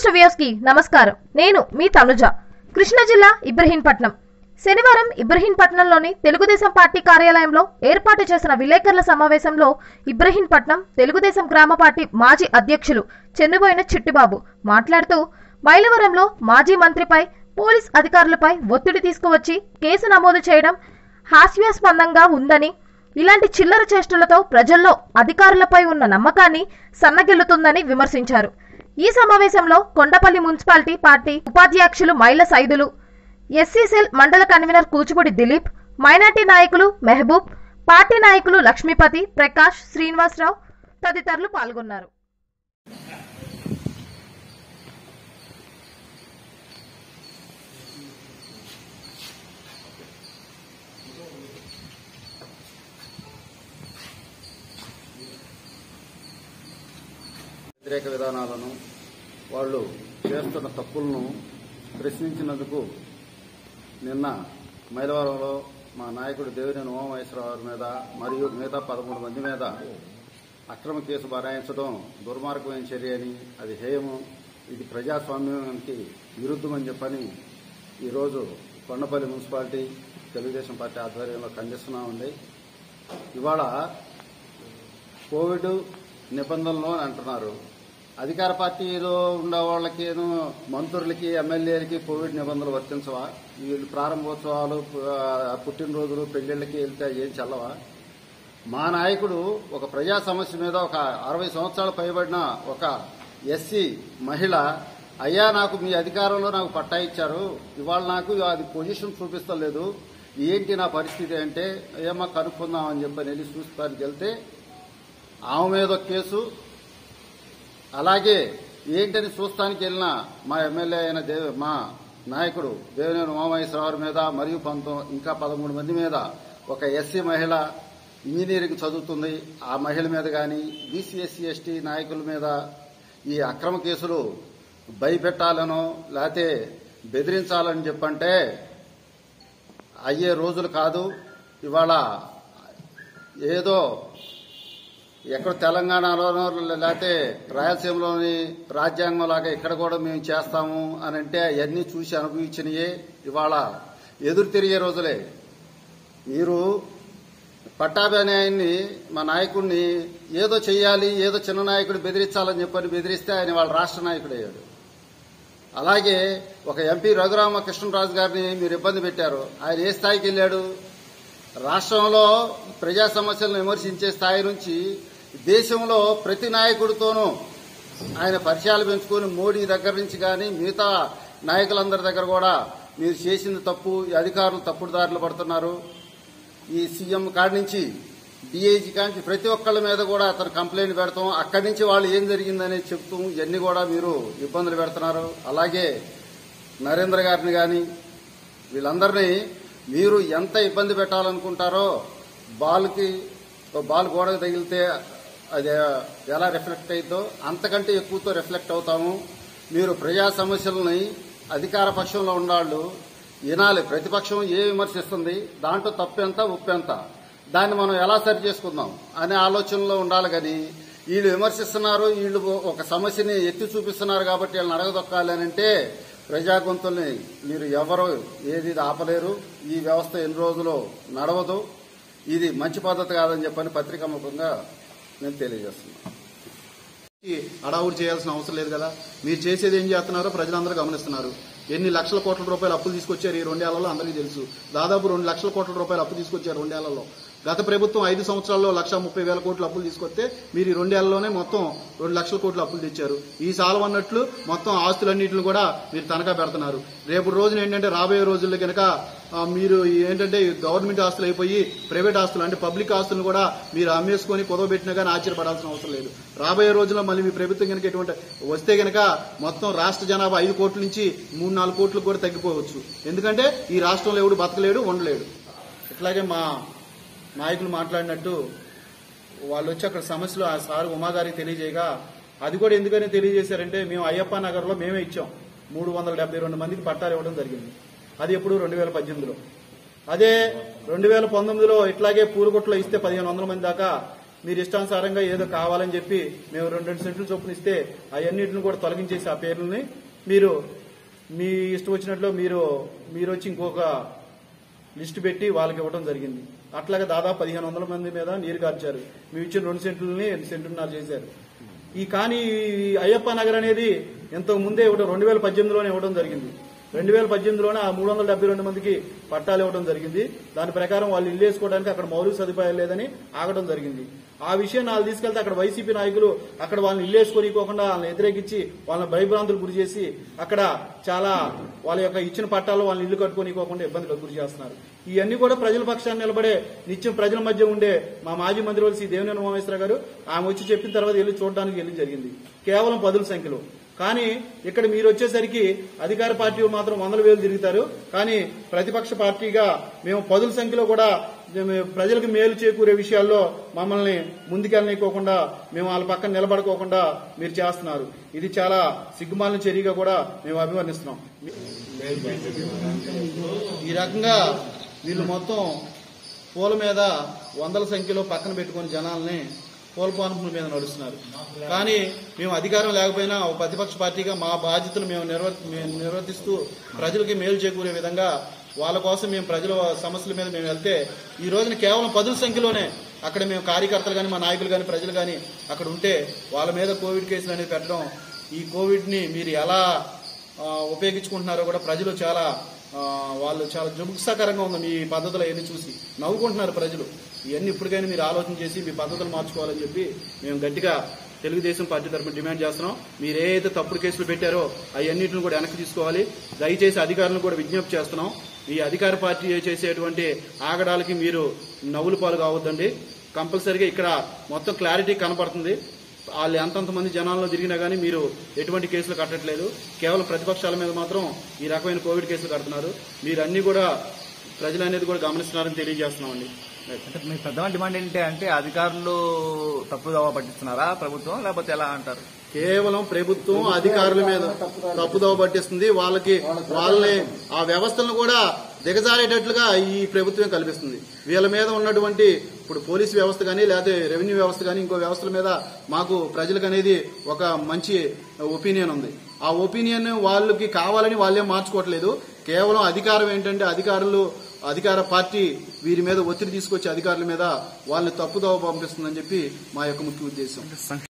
రాష్ట్ర వ్యూస్ కి నమస్కారం నేను మీ తనుజ కృష్ణా జిల్లా ఇబ్రహీంపట్నం శనివారం ఇబ్రహీంపట్నంలోని తెలుగుదేశం పార్టీ కార్యాలయంలో ఏర్పాటు చేసిన విలేకరుల సమావేశంలో ఇబ్రహీంపట్నం తెలుగుదేశం గ్రామ పార్టీ మాజీ అధ్యక్షులు చెన్నుబోయిన చిట్టిబాబు మాట్లాడుతూ మైలవరంలో మాజీ మంత్రిపై పోలీస్ అధికారులపై ఒత్తిడి తీసుకువచ్చి కేసు నమోదు చేయడం హాస్యాస్పందంగా ఉందని ఇలాంటి చిల్లర చేష్టలతో ప్రజల్లో అధికారులపై ఉన్న నమ్మకాన్ని సన్నగిల్లుతుందని విమర్శించారు ఈ సమావేశంలో కొండపల్లి మున్సిపాలిటీ పార్టీ ఉపాధ్యక్షులు మైల సైదులు ఎస్సీ సెల్ మండల కన్వీనర్ కూచిపూడి దిలీప్ మైనార్టీ నాయకులు మెహబూబ్ పార్టీ నాయకులు లక్ష్మీపతి ప్రకాష్ శ్రీనివాసరావు తదితరులు పాల్గొన్నారు వ్యతిరేక విధానాలను వాళ్ళు చేస్తున్న తప్పులను ప్రశ్నించినందుకు నిన్న మైలవరంలో మా నాయకుడు దేవినేని ఉమామహేశ్వరరావు మీద మరియు మిగతా పదమూడు మంది మీద అక్రమ కేసు బనాయించడం దుర్మార్గమైన చర్య అని అది హేయము ఇది ప్రజాస్వామ్యానికి విరుద్ధమని చెప్పని ఈరోజు కొండపల్లి మున్సిపాలిటీ తెలుగుదేశం పార్టీ ఆధ్వర్యంలో ఖండిస్తున్నామండి ఇవాళ కోవిడ్ నిబంధనలు అని అంటున్నారు అధికార పార్టీలో ఉన్న వాళ్ళకి మంత్రులకి ఎమ్మెల్యేలకి కోవిడ్ నిబంధనలు వర్తించవా వీళ్ళు ప్రారంభోత్సవాలు ఆ, పుట్టినరోజులు పెళ్లిళ్ళకి వెళ్తే ఏం చల్లవా మా నాయకుడు ఒక ప్రజా సమస్య మీద ఒక అరవై సంవత్సరాలు పైబడిన ఒక ఎస్సీ మహిళ అయ్యా నాకు మీ అధికారంలో నాకు పట్టా ఇచ్చారు ఇవాళ నాకు అది పొజిషన్ చూపిస్తలేదు ఏంటి నా పరిస్థితి అంటే ఏమో కనుక్కుందామని చెప్పని వెళ్ళి చూస్తానికి వెళ్తే ఆమె మీద ఒక కేసు అలాగే ఏంటని చూస్తానికి వెళ్ళిన మా ఎమ్మెల్యే అయిన దేవ మా నాయకుడు దేవినేని ఉమామహేశ్వరరావు మీద మరియు పంతో ఇంకా పదమూడు మంది మీద ఒక ఎస్సీ మహిళ ఇంజనీరింగ్ చదువుతుంది ఆ మహిళ మీద కానీ బీసీ ఎస్సీ ఎస్టీ నాయకుల మీద ఈ అక్రమ కేసులు భయపెట్టాలనో లేకపోతే బెదిరించాలని చెప్పంటే అయ్యే రోజులు కాదు ఇవాళ ఏదో ఎక్కడ తెలంగాణలోనో లేకపోతే రాయలసీమలోని రాజ్యాంగం లాగా ఇక్కడ కూడా మేము చేస్తాము అని అంటే అవన్నీ చూసి అనుభవించినయే ఇవాళ ఎదురు తిరిగే రోజులే మీరు పట్టాభి అనే ఆయన్ని మా నాయకుడిని ఏదో చెయ్యాలి ఏదో చిన్న నాయకుడు బెదిరించాలని చెప్పని బెదిరిస్తే ఆయన వాళ్ళ రాష్ట్ర నాయకుడు అయ్యాడు అలాగే ఒక ఎంపీ రఘురామ కృష్ణరాజు గారిని మీరు ఇబ్బంది పెట్టారు ఆయన ఏ స్థాయికి వెళ్ళాడు రాష్ట్రంలో ప్రజా సమస్యలను విమర్శించే స్థాయి నుంచి దేశంలో ప్రతి నాయకుడితోనూ ఆయన పరిచయాలు పెంచుకొని మోడీ దగ్గర నుంచి కానీ మిగతా నాయకులందరి దగ్గర కూడా మీరు చేసింది తప్పు ఈ అధికారులు తప్పుడు దారిలో పడుతున్నారు ఈ సీఎం కాడి నుంచి డిఐజీ కాంచి ప్రతి ఒక్కళ్ళ మీద కూడా అతను కంప్లైంట్ పెడతాం అక్కడి నుంచి వాళ్ళు ఏం జరిగిందనేది చెప్తూ ఇవన్నీ కూడా మీరు ఇబ్బందులు పెడుతున్నారు అలాగే నరేంద్ర గారిని కానీ వీళ్ళందరినీ మీరు ఎంత ఇబ్బంది పెట్టాలనుకుంటారో బాల్కి ఓ బాల్ గోడకు తగిలితే అది ఎలా రిఫ్లెక్ట్ అవుతుందో అంతకంటే ఎక్కువతో రిఫ్లెక్ట్ అవుతాము మీరు ప్రజా సమస్యలని అధికార పక్షంలో ఉన్నాళ్ళు వినాలి ప్రతిపక్షం ఏ విమర్శిస్తుంది దాంట్లో తప్పెంత ఉప్పెంత దాన్ని మనం ఎలా సరి చేసుకుందాం అనే ఆలోచనలో ఉండాలి కానీ వీళ్ళు విమర్శిస్తున్నారు వీళ్ళు ఒక సమస్యని ఎత్తి చూపిస్తున్నారు కాబట్టి వీళ్ళని అడగదొక్కాలి అని అంటే ప్రజా గొంతుల్ని మీరు ఎవరు ఏది ఆపలేరు ఈ వ్యవస్థ ఎన్ని రోజులు నడవదు ఇది మంచి పద్ధతి కాదని చెప్పని పత్రికాముఖంగా నేను తెలియజేస్తున్నాను ఈ అడావుడు చేయాల్సిన అవసరం లేదు కదా మీరు చేసేది ఏం చేస్తున్నారో ప్రజలందరూ గమనిస్తున్నారు ఎన్ని లక్షల కోట్ల రూపాయలు అప్పులు తీసుకొచ్చారు ఈ రెండేళ్లలో అందరికీ తెలుసు దాదాపు రెండు లక్షల కోట్ల రూపాయలు అప్పు తీసుకొచ్చారు రెండేళ్లలో గత ప్రభుత్వం ఐదు సంవత్సరాల్లో లక్ష ముప్పై వేల కోట్ల అప్పులు తీసుకొస్తే మీరు ఈ రెండేళ్లలోనే మొత్తం రెండు లక్షల కోట్ల అప్పులు తెచ్చారు ఈ సాలం అన్నట్లు మొత్తం ఆస్తులన్నింటిని కూడా మీరు తనఖా పెడుతున్నారు రేపు రోజున ఏంటంటే రాబోయే రోజుల్లో కనుక ఆ, మీరు ఏంటంటే గవర్నమెంట్ ఆస్తులు అయిపోయి ప్రైవేట్ ఆస్తులు అంటే పబ్లిక్ ఆస్తులను కూడా మీరు అమ్మేసుకొని కుదవబెట్టినా కానీ ఆశ్చర్యపడాల్సిన అవసరం లేదు రాబోయే రోజుల్లో మళ్ళీ మీ ప్రభుత్వం కనుక ఎటువంటి వస్తే కనుక మొత్తం రాష్ట్ర జనాభా ఐదు కోట్ల నుంచి మూడు నాలుగు కోట్లకు కూడా తగ్గిపోవచ్చు ఎందుకంటే ఈ రాష్ట్రంలో ఎవడు బతకలేడు ఉండలేడు ఇట్లాగే మా నాయకులు మాట్లాడినట్టు వాళ్ళు వచ్చి అక్కడ సమస్యలు ఆ సార్ ఉమాగారికి తెలియజేయగా అది కూడా ఎందుకని తెలియజేశారంటే మేము అయ్యప్ప నగర్లో మేమే ఇచ్చాం మూడు వందల డెబ్బై రెండు మందికి పట్టాలు ఇవ్వడం జరిగింది అది ఎప్పుడు రెండు వేల పద్దెనిమిదిలో అదే రెండు వేల పంతొమ్మిదిలో ఇట్లాగే పూలకొట్లో ఇస్తే పదిహేను వందల మంది దాకా మీరు ఇష్టానుసారంగా ఏదో కావాలని చెప్పి మేము రెండు రెండు సెంట్లు చొప్పున ఇస్తే అవన్నిటిని కూడా తొలగించేసి ఆ పేర్లని మీరు మీ ఇష్టం వచ్చినట్లు మీరు మీరు వచ్చి ఇంకొక లిస్ట్ పెట్టి వాళ్ళకి ఇవ్వడం జరిగింది అట్లాగే దాదాపు పదిహేను వందల మంది మీద నీరు కార్చారు మేము ఇచ్చిన రెండు సెంట్లని సెంటున్నర చేశారు ఈ కానీ ఈ అయ్యప్ప నగర్ అనేది ఇంతకు ముందే ఇవ్వడం రెండు వేల పద్దెనిమిదిలోనే ఇవ్వడం జరిగింది రెండు వేల పద్దెనిమిదిలోనే ఆ మూడు వందల డెబ్బై రెండు మందికి పట్టాలు ఇవ్వడం జరిగింది దాని ప్రకారం వాళ్ళు ఇల్లు వేసుకోవడానికి అక్కడ మౌలిక సదుపాయాలు లేదని ఆగడం జరిగింది ఆ విషయం వాళ్ళు తీసుకెళ్తే అక్కడ వైసీపీ నాయకులు అక్కడ వాళ్ళని ఇల్లు వేసుకోనికోకుండా వాళ్ళని వ్యతిరేకించి వాళ్ళని భయభ్రాంతులు గురి చేసి అక్కడ చాలా వాళ్ళ యొక్క ఇచ్చిన పట్టాలు వాళ్ళని ఇల్లు కట్టుకోనికోకుండా ఇబ్బందులకు గురి చేస్తున్నారు ఇవన్నీ కూడా ప్రజల పక్షాన్ని నిలబడే నిత్యం ప్రజల మధ్య ఉండే మా మాజీ మంత్రి శ్రీ దేవినేని ఉమామేశ్వర గారు ఆమె వచ్చి చెప్పిన తర్వాత వెళ్ళి చూడడానికి వెళ్ళి జరిగింది కేవలం పదుల సంఖ్యలో కానీ ఇక్కడ మీరు వచ్చేసరికి అధికార పార్టీ మాత్రం వందల వేలు తిరుగుతారు కానీ ప్రతిపక్ష పార్టీగా మేము పదుల సంఖ్యలో కూడా మేము ప్రజలకు మేలు చేకూరే విషయాల్లో మమ్మల్ని ముందుకెళ్ళనీకోకుండా మేము వాళ్ళ పక్కన నిలబడుకోకుండా మీరు చేస్తున్నారు ఇది చాలా సిగ్గుమాలిన చర్యగా కూడా మేము అభివర్ణిస్తున్నాం ఈ రకంగా వీళ్ళు మొత్తం పూల మీద వందల సంఖ్యలో పక్కన పెట్టుకుని జనాల్ని పూల పాన్పుల మీద నడుస్తున్నారు కానీ మేము అధికారం లేకపోయినా ఒక ప్రతిపక్ష పార్టీగా మా బాధ్యతను మేము నిర్వ- మేము నిర్వర్తిస్తూ ప్రజలకి మేలు చేకూరే విధంగా వాళ్ళ కోసం మేము ప్రజల సమస్యల మీద మేము వెళ్తే ఈ రోజున కేవలం పదుల సంఖ్యలోనే అక్కడ మేము కార్యకర్తలు కానీ మా నాయకులు కానీ ప్రజలు కానీ అక్కడ ఉంటే వాళ్ళ మీద కోవిడ్ కేసులు అనేది పెట్టడం ఈ కోవిడ్ని మీరు ఎలా ఆ, ఉపయోగించుకుంటున్నారో కూడా ప్రజలు చాలా ఆ, వాళ్ళు చాలా జుగుప్సాకరంగా ఉంది మీ పద్ధతులు అవన్నీ చూసి నవ్వుకుంటున్నారు ప్రజలు ఇవన్నీ ఇప్పటికైనా మీరు ఆలోచన చేసి మీ పద్ధతులు మార్చుకోవాలని చెప్పి మేము గట్టిగా తెలుగుదేశం పార్టీ తరఫున డిమాండ్ చేస్తున్నాం మీరు ఏ అయితే తప్పుడు కేసులు పెట్టారో అవన్నిటిని కూడా వెనక్కి తీసుకోవాలి దయచేసి అధికారులను కూడా విజ్ఞప్తి చేస్తున్నాం ఈ అధికార పార్టీ చేసేటువంటి ఆగడాలకి మీరు నవ్వులు పాలు కావద్దండి కంపల్సరీగా ఇక్కడ మొత్తం క్లారిటీ కనపడుతుంది వాళ్ళు ఎంతంత మంది జనాల్లో తిరిగినా కానీ మీరు ఎటువంటి కేసులు కట్టట్లేదు కేవలం ప్రతిపక్షాల మీద మాత్రం ఈ రకమైన కోవిడ్ కేసులు కడుతున్నారు మీరు అన్ని కూడా ప్రజలు అనేది కూడా గమనిస్తున్నారని తెలియజేస్తున్నామండి అంటే మీ ప్రధాన డిమాండ్ ఏంటి అంటే అధికారులు తప్పుదోవ పట్టిస్తున్నారా ప్రభుత్వం లేకపోతే ఎలా అంటారు కేవలం ప్రభుత్వం అధికారుల మీద తప్పుదోవ పట్టిస్తుంది వాళ్ళకి వాళ్ళని ఆ వ్యవస్థలను కూడా దిగజారేటట్లుగా ఈ ప్రభుత్వం కల్పిస్తుంది వీళ్ళ మీద ఉన్నటువంటి ఇప్పుడు పోలీసు వ్యవస్థ కానీ లేకపోతే రెవెన్యూ వ్యవస్థ కానీ ఇంకో వ్యవస్థల మీద మాకు ప్రజలకు అనేది ఒక మంచి ఒపీనియన్ ఉంది ఆ ఒపీనియన్ వాళ్ళకి కావాలని వాళ్ళేం మార్చుకోవట్లేదు కేవలం అధికారం ఏంటంటే అధికారులు అధికార పార్టీ వీరి మీద ఒత్తిడి తీసుకొచ్చి అధికారుల మీద వాళ్ళని తప్పుదోవ పంపిస్తుందని చెప్పి మా యొక్క ముఖ్య ఉద్దేశం